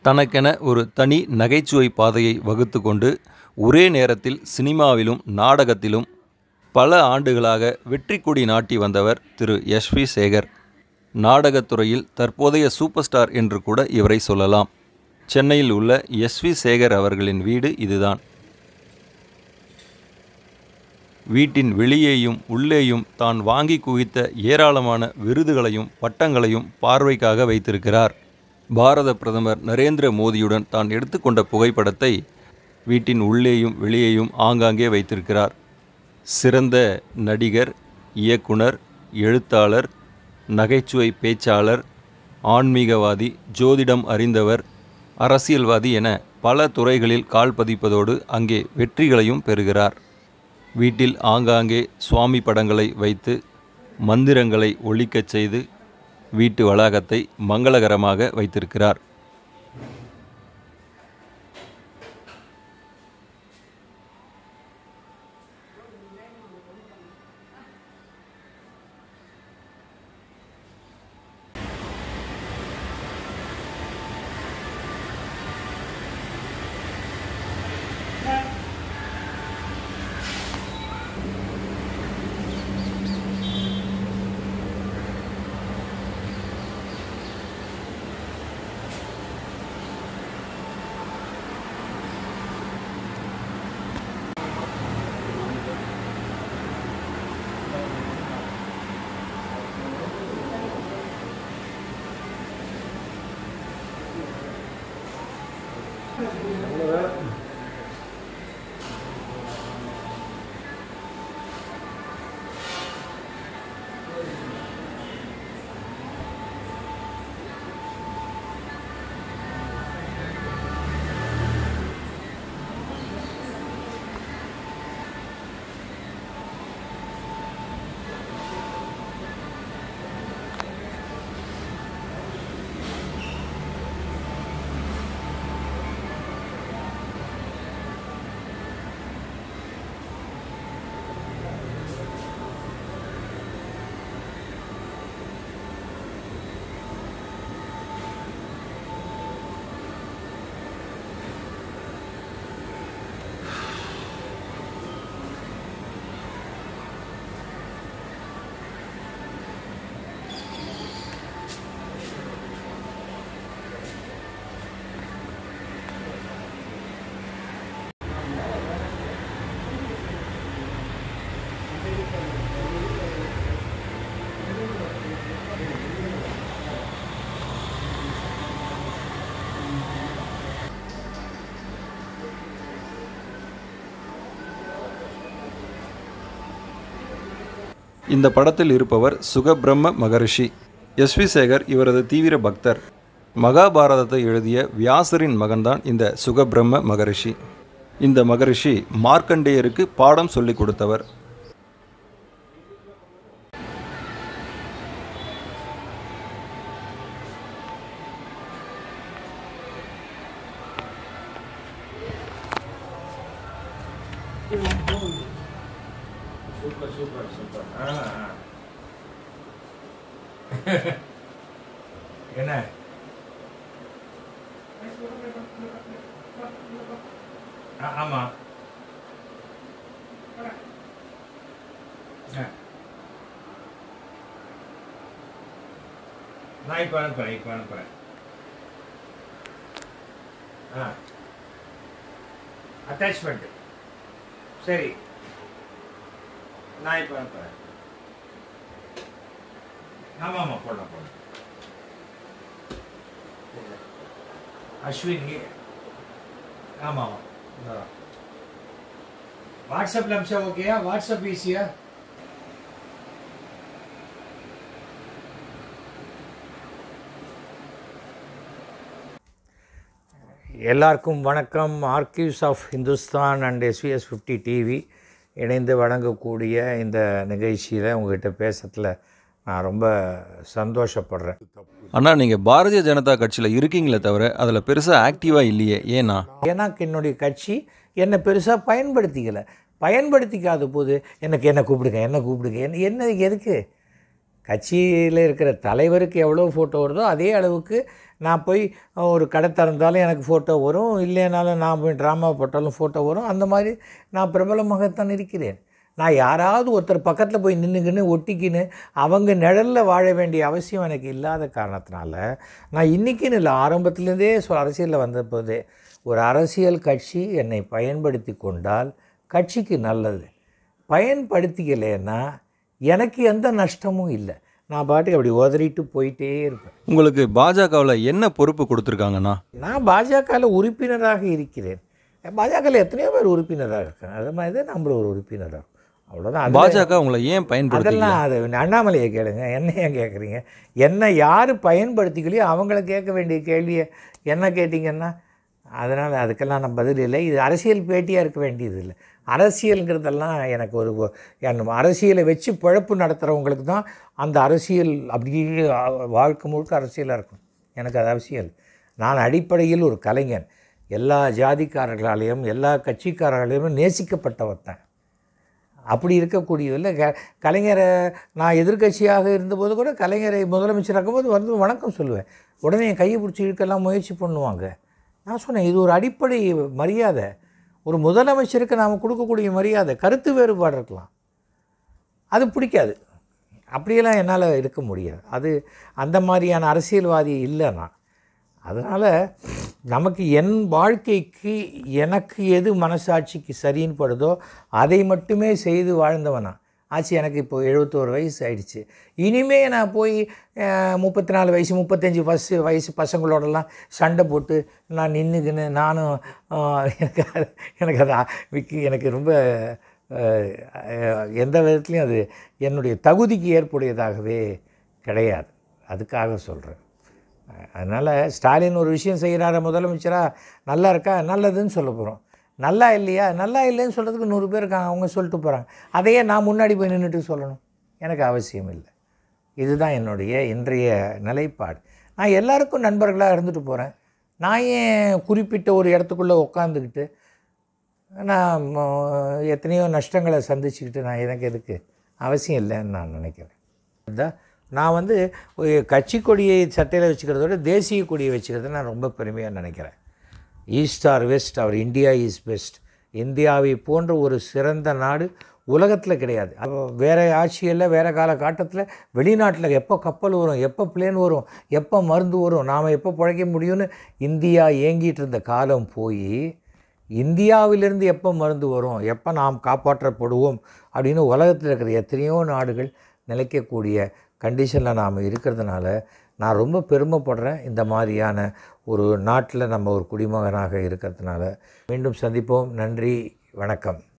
தனக்கென ஒரு தனி நகைச்சுவை பாதையை வகுத்து கொண்டு ஒரே நேரத்தில் சினிமாவிலும் நாடகத்திலும் பல ஆண்டுகளாக வெற்றி கொடி நாட்டி வந்தவர் திரு எஸ் வி சேகர் நாடகத்துறையில் தற்போதைய சூப்பர் ஸ்டார் என்று கூட இவரை சொல்லலாம் சென்னையில் உள்ள எஸ் வி சேகர் அவர்களின் வீடு இதுதான் வீட்டின் வெளியேயும் உள்ளேயும் தான் வாங்கி குவித்த ஏராளமான விருதுகளையும் பட்டங்களையும் பார்வைக்காக வைத்திருக்கிறார் பாரத பிரதமர் நரேந்திர மோடியுடன் தான் எடுத்துக்கொண்ட புகைப்படத்தை வீட்டின் உள்ளேயும் வெளியேயும் ஆங்காங்கே வைத்திருக்கிறார் சிறந்த நடிகர் இயக்குனர் எழுத்தாளர் நகைச்சுவை பேச்சாளர் ஆன்மீகவாதி ஜோதிடம் அறிந்தவர் அரசியல்வாதி என பல துறைகளில் கால் பதிப்பதோடு அங்கே வெற்றிகளையும் பெறுகிறார் வீட்டில் ஆங்காங்கே சுவாமி படங்களை வைத்து மந்திரங்களை ஒலிக்கச் செய்து வீட்டு வளாகத்தை மங்களகரமாக வைத்திருக்கிறார் இந்த படத்தில் இருப்பவர் சுகபிரம்ம மகரிஷி எஸ் வி சேகர் இவரது தீவிர பக்தர் மகாபாரதத்தை எழுதிய வியாசரின் மகன்தான் இந்த சுகபிரம்ம மகரிஷி இந்த மகரிஷி மார்க்கண்டேயருக்கு பாடம் சொல்லிக் கொடுத்தவர் சூப்பர் சூப்பர் சூப்பர் ஆ ஆ. என்ன ஆ, ஆமா ஆ. நான் இப்போ அனுப்புறேன் இப்போ அனுப்புறேன் ஆ அட்டாச்மெண்ட் சரி நான் இப்போ அனுப்புறேன் ஆமாம் ஆமாம் போடலாம் போடலாம் அஸ்வின் ஆமாம் ஆமாம் இந்தா. வாட்ஸ்அப்ல அமிச்சா ஓகேயா வாட்ஸ்அப் ஈஸியா எல்லாருக்கும் வணக்கம் archives of Hindustan and SVS fifty TV இணைந்து வழங்கக்கூடிய இந்த நிகழ்ச்சியில் உங்ககிட்ட பேசுறதுல நான் ரொம்ப சந்தோஷப்படுறேன் அண்ணா நீங்கள் பாரதிய ஜனதா கட்சியில் இருக்கீங்களே தவிர அதில் பெருசாக ஆக்டிவாக இல்லையே ஏன்னா ஏன்னா என்னுடைய கட்சி என்னை பெருசாக பயன்படுத்திக்கலை பயன்படுத்திக்காத போது எனக்கு என்ன கூப்பிடுங்க என்ன கூப்பிடுங்க என்ன என்ன எதுக்கு கட்சியில் இருக்கிற தலைவருக்கு எவ்வளோ ஃபோட்டோ வருதோ அதே அளவுக்கு நான் போய் ஒரு கடை திறந்தாலும் எனக்கு ஃபோட்டோ வரும் இல்லைனாலும் நான் போய் ட்ராமா போட்டாலும் ஃபோட்டோ வரும் அந்த மாதிரி நான் பிரபலமாகத்தான் இருக்கிறேன் நான் யாராவது ஒருத்தர் பக்கத்தில் போய் நின்றுக்கின்னு ஒட்டிக்கின்னு அவங்க நிழலில் வாழ வேண்டிய அவசியம் எனக்கு இல்லாத காரணத்தினால நான் இன்றைக்கின்னு இல்லை ஆரம்பத்துலேருந்தே சொ அரசியலில் வந்த போதே ஒரு அரசியல் கட்சி என்னை பயன்படுத்தி கொண்டால் கட்சிக்கு நல்லது பயன்படுத்திக்கலைன்னா எனக்கு எந்த நஷ்டமும் இல்லை நான் பாட்டுக்கு அப்படி உதறிட்டு போயிட்டே இருப்பேன் உங்களுக்கு பாஜகவில் என்ன பொறுப்பு கொடுத்துருக்காங்கண்ணா நான் பாஜகவில் உறுப்பினராக இருக்கிறேன் பாஜகவில் எத்தனையோ பேர் உறுப்பினராக இருக்கேன் அது மாதிரி தான் நம்மள ஒரு உறுப்பினராக அவ்வளோதான் அது பாஜக உங்களை ஏன் பயன்படுத்தல அதெல்லாம் அது அண்ணாமலையை கேளுங்க என்ன ஏன் கேட்குறீங்க என்ன யார் பயன்படுத்திக்கலையோ அவங்கள கேட்க வேண்டிய கேள்வியை என்ன கேட்டிங்கன்னா அதனால் அதுக்கெல்லாம் நான் பதில் இல்லை இது அரசியல் பேட்டியாக இருக்க வேண்டியது இல்லை அரசியலுங்கிறதெல்லாம் எனக்கு ஒரு என் அரசியலை வச்சு பிழப்பு நடத்துகிறவங்களுக்கு தான் அந்த அரசியல் அப்படியே வாழ்க்கை முழுக்க அரசியலாக இருக்கும் எனக்கு அது அவசியம் இல்லை நான் அடிப்படையில் ஒரு கலைஞன் எல்லா ஜாதிக்காரர்களாலேயும் எல்லா கட்சிக்காரர்களாலேயும் நேசிக்கப்பட்டவர் தான் அப்படி இருக்கக்கூடியதில் க கலைஞரை நான் எதிர்க்கட்சியாக இருந்தபோது கூட கலைஞரை முதலமைச்சராக்கும் போது வந்து வணக்கம் சொல்லுவேன் உடனே என் கையை பிடிச்சி இழுக்கெல்லாம் முயற்சி பண்ணுவாங்க நான் சொன்னேன் இது ஒரு அடிப்படை மரியாதை ஒரு முதலமைச்சருக்கு நாம் கொடுக்கக்கூடிய மரியாதை கருத்து வேறுபாடு இருக்கலாம் அது பிடிக்காது அப்படியெல்லாம் என்னால் இருக்க முடியாது அது அந்த மாதிரியான அரசியல்வாதி இல்லை நான் அதனால் நமக்கு என் வாழ்க்கைக்கு எனக்கு எது மனசாட்சிக்கு சரின்னு படுதோ அதை மட்டுமே செய்து வாழ்ந்தவனா ஆச்சு எனக்கு இப்போ எழுபத்தோரு வயசு ஆயிடுச்சு இனிமே நான் போய் முப்பத்தி நாலு வயசு முப்பத்தஞ்சு வயசு வயசு பசங்களோடலாம் சண்டை போட்டு நான் நின்றுக்கின்னு நானும் ஆஹ், எனக்கு அது- எனக்கு அது விக்கி எனக்கு ரொம்ப ஆஹ், ஆஹ், எந்த விதத்துலையும் அது என்னுடைய தகுதிக்கு ஏற்புடையதாகவே கிடையாது அதுக்காக சொல்கிறேன் அதனால் ஸ்டாலின் ஒரு விஷயம் செய்கிறார முதலமைச்சராக நல்லா இருக்கா நல்லதுன்னு சொல்ல போகிறோம் நல்லா இல்லையா நல்லா இல்லைன்னு சொல்கிறதுக்கு நூறு பேர் இருக்காங்க அவங்க சொல்லிட்டு போகிறாங்க அதையே நான் முன்னாடி போய் நின்றுட்டு சொல்லணும் எனக்கு அவசியம் இல்லை இதுதான் என்னுடைய இன்றைய நிலைப்பாடு நான் எல்லாருக்கும் நண்பர்களாக இருந்துட்டு போகிறேன் நான் ஏன் குறிப்பிட்ட ஒரு இடத்துக்குள்ளே உட்காந்துக்கிட்டு நான் ம- எத்தனையோ நஷ்டங்களை சந்திச்சுக்கிட்டு நான் எனக்கு எதுக்கு அவசியம் இல்லைன்னு நான் நினைக்கிறேன் இதான் நான் வந்து ஒரு கட்சி கொடியை சட்டையில் வச்சுக்கிறத விட தேசிய கொடியை வச்சுக்கிறத நான் ரொம்ப பெருமையாக நினைக்கிறேன் east or west our India is best இந்தியாவை போன்ற ஒரு சிறந்த நாடு உலகத்தில் கிடையாது அப்போ வேறு ஆட்சியில் வேறு காலகட்டத்தில் வெளிநாட்டில் எப்போ கப்பல் வரும் எப்போ பிளேன் வரும் எப்போ மருந்து வரும் நாம் எப்போ பிழைக்க முடியும்னு இந்தியா ஏங்கிட்டு இருந்த காலம் போய் இந்தியாவிலிருந்து எப்போ மருந்து வரும் எப்போ நாம் காப்பாற்றப்படுவோம் அப்படின்னு உலகத்தில் இருக்கிற எத்தனையோ நாடுகள் நிலைக்கக்கூடிய கண்டிஷனில் நாம் இருக்கிறதுனால நான் ரொம்ப பெருமைப்படுறேன் இந்த மாதிரியான ஒரு நாட்டில் நம்ம ஒரு குடிமகனாக இருக்கிறதுனால மீண்டும் சந்திப்போம் நன்றி வணக்கம்